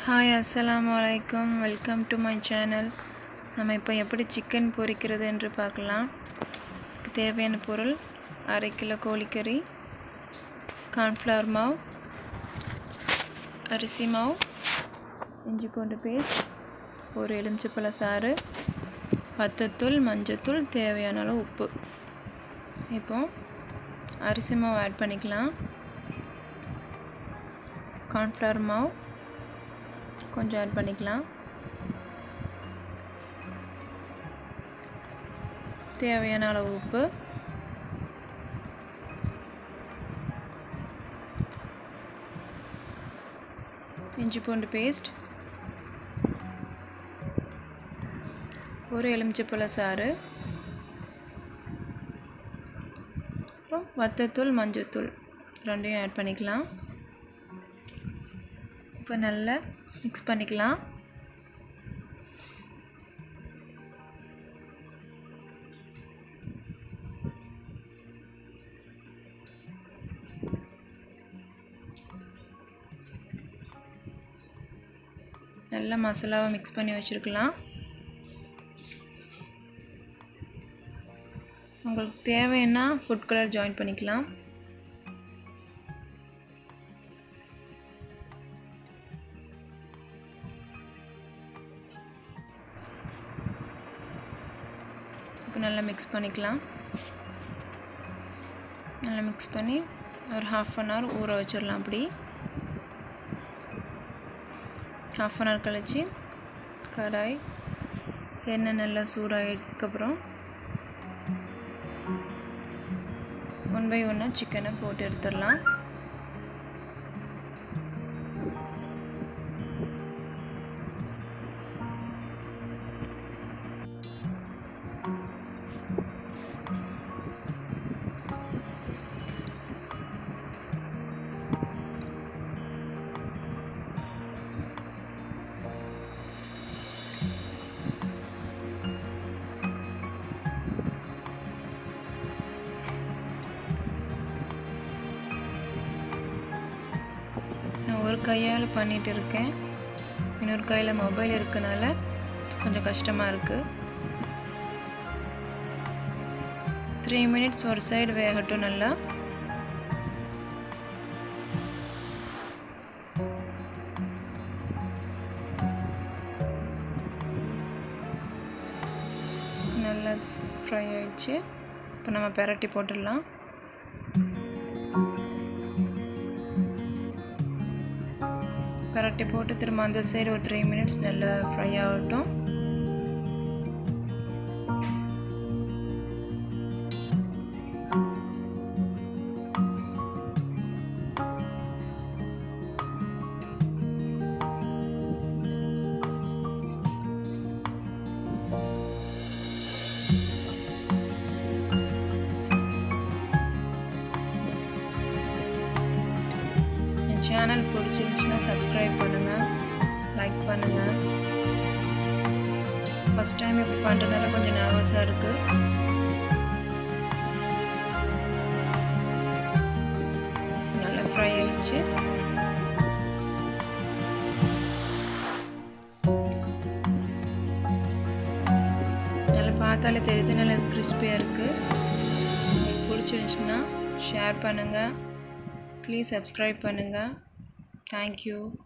hi அஸ்ஸலாமு அலைக்கும் welcome to my channel நம்ம இப்போ எப்படி சிக்கன் பொரிக்கிறது என்று பார்க்கலாம் இதுக்கு தேவையான பொருள் அரை கிலோ கோழிக்கறி கார்ன்ஃப்ளவர் மாவு அரிசி மாவு இஞ்சி பூண்டு பேஸ்ட் ஒரு எலுமிச்சப்பழ சாறு வத்தத்தூள் மஞ்சத்தூள் தேவையான அளவு உப்பு இப்போ அரிசி மாவு ஆட் பண்ணிக்கலாம் கார்ன்ஃப்ளவர் மாவு கொஞ்சம் ஆட் பண்ணிக்கலாம் தேவையான அளவு உப்பு இஞ்சி பூண்டு பேஸ்ட் ஒரு எலுமிச்சப்பழ சாறு அப்புறம் வத்தத்தூள் மஞ்சத்தூள் ரெண்டையும் ஆட் பண்ணிக்கலாம் இப்போ நல்லா மிக்ஸ் பண்ணிக்கலாம் நல்லா மசாலாவை மிக்ஸ் பண்ணி வச்சுருக்கலாம் உங்களுக்கு தேவைன்னா ஃபுட் கலர் ஜாயின் பண்ணிக்கலாம் இப்போ நல்லா மிக்ஸ் பண்ணிக்கலாம் நல்லா மிக்ஸ் பண்ணி ஒரு ஹாஃப் அன் ஹவர் ஊற வச்சிடலாம் அப்படி ஹாஃப் அன் ஹவர் கழிச்சு கடாய் எண்ணெய் நல்லா சூடாகிடுக்கப்புறம் ஒன் பை ஒன்னாக சிக்கனை போட்டு எடுத்துடலாம் நான் ஒரு கையால் பண்ணிகிட்டு இருக்கேன் இன்னொரு கையில் மொபைல் இருக்கனால கொஞ்சம் கஷ்டமாக இருக்குது த்ரீ மினிட்ஸ் ஒரு சைடு வேகட்டும் நல்லா நல்லா ஃப்ரை ஆயிடுச்சு இப்போ நம்ம பெரட்டி போட்டுடலாம் பரட்டி போட்டு திரும்ப அந்த சைடு ஒரு த்ரீ மினிட்ஸ் நல்லா ஃப்ரை ஆகட்டும் என் சேனல் பிடிச்சிருந்துச்சுன்னா சப்ஸ்கிரைப் பண்ணுங்கள் லைக் பண்ணுங்கள் ஃபஸ்ட் டைம் இப்படி பண்ணுறதுனால கொஞ்சம் நர்வஸாக இருக்குது நல்லா ஃப்ரை ஆயிடுச்சு நல்லா பார்த்தாலே தெரியுது நல்லா கிறிஸ்பியாக இருக்குது பிடிச்சிருந்துச்சுன்னா ஷேர் பண்ணுங்கள் ப்ளீஸ் சப்ஸ்கிரைப் பண்ணுங்கள் தேங்க்யூ